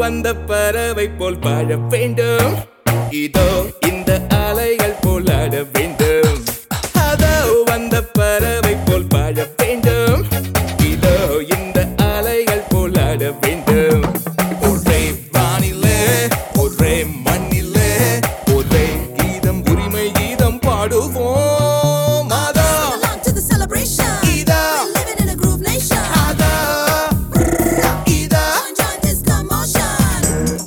வந்த பறவை போல் வாழ வேண்டும் இதோ இந்த அலைகள் போல் ஆட வேண்டும் அதோ வந்த பறவை போல் வாழ வேண்டும் இதோ இந்த அலைகள் போல் ஆட வேண்டும் ஒரே வானிலே ஒரே மண்ணிலே ஒரே கீதம் உரிமை கீதம் பாடுவோம் அதோ Along to the celebration. இதோ We're living in a groove nation. அதோ இதோ Join, join this commotion.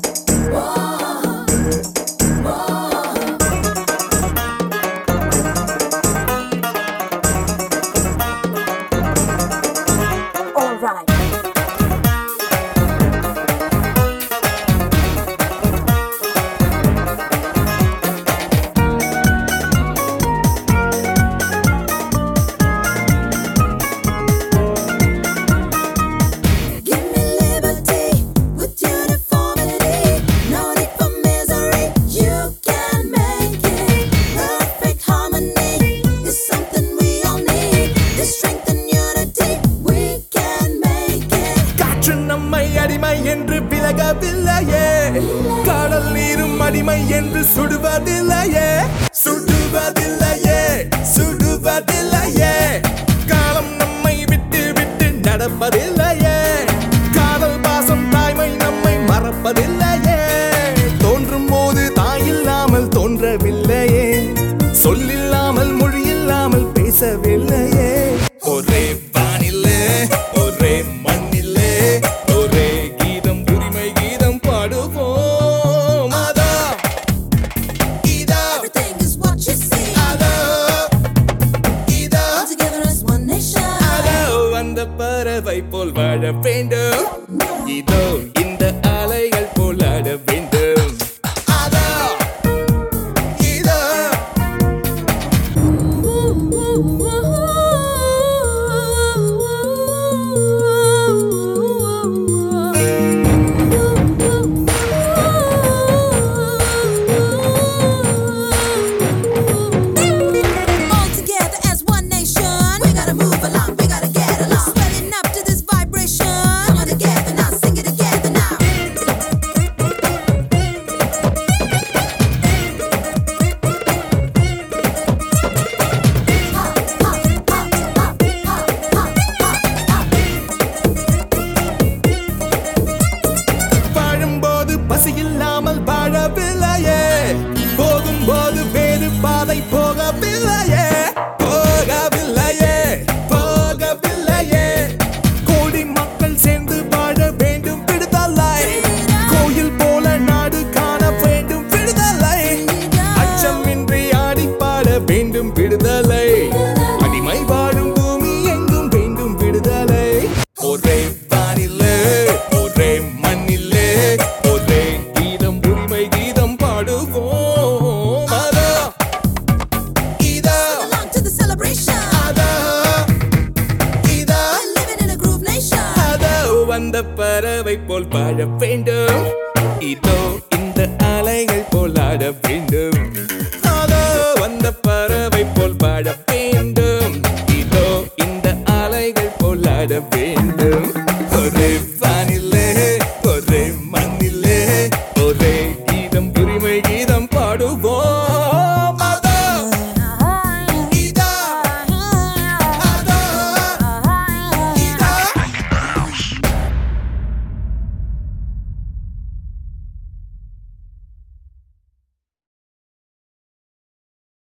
All right. Give me liberty with uniformity. No need for misery. You can make it. Perfect harmony is something we all need. This strength and unity, we can make it. காற்று நம்மை அடிமை என்று விலகவில்லையே கடல் நீரும் அடிமை என்று சுடுவதில்லையே சுடுவதில்லையே சுடுவதில்லையே காலம் நம்மை விட்டு விட்டு நடப்பதில்லையே காதல் பாசம் தாய்மை நம்மை மறப்பதில்லையே தோன்றும் போது தாய் இல்லாமல் தோன்றவில்லையே சொல்லில்லாமல் மொழி இல்லாமல் பேசவில்லையே ஒரே வானிலே ஒரே மண்ணிலே ஒரே கீதம் உரிமை கீதம் பாடுவோம் அதா இதா Everything is what you see. அதா இதா All together as one nation. அதோ அந்த பறவை போல் வாழ வேண்டும் இதோ இந்த அலைகள் போல் ஆட வேண்டும் அதா இதா All together as one nation. We gotta move along, we gotta get along. Swelling up to this vibration. Come on together now, sing it together now. வாழும்போது பசி இல்லாமல் வாழவில்லையே போகும்போது வேறு பாதை போகவில்லையே போகவில்லையே போகவில்லையே கோடி மக்கள் சேர்ந்து வாழ வேண்டும் விடுதலை கோயில் போல நாடு காண வேண்டும் விடுதலை அச்சமின்றி ஆடி பாட வேண்டும் விடுதலை அடிமை வாழும் பூமி எங்கும் வேண்டும் விடுதலை ஒரே வானிலே ஒரே மண்ணிலே ஒரே கீதம் உரிமை கீதம் பாடுவோம் அதா இதா Along to the celebration. அதா இதா We're living in a groove nation. அதோ வந்த பறவை போல் வாழ வேண்டும் இதோ இந்த அலைகள் போல் ஆட வேண்டும் அதோ வந்த பறவை போல் வாழ வேண்டும்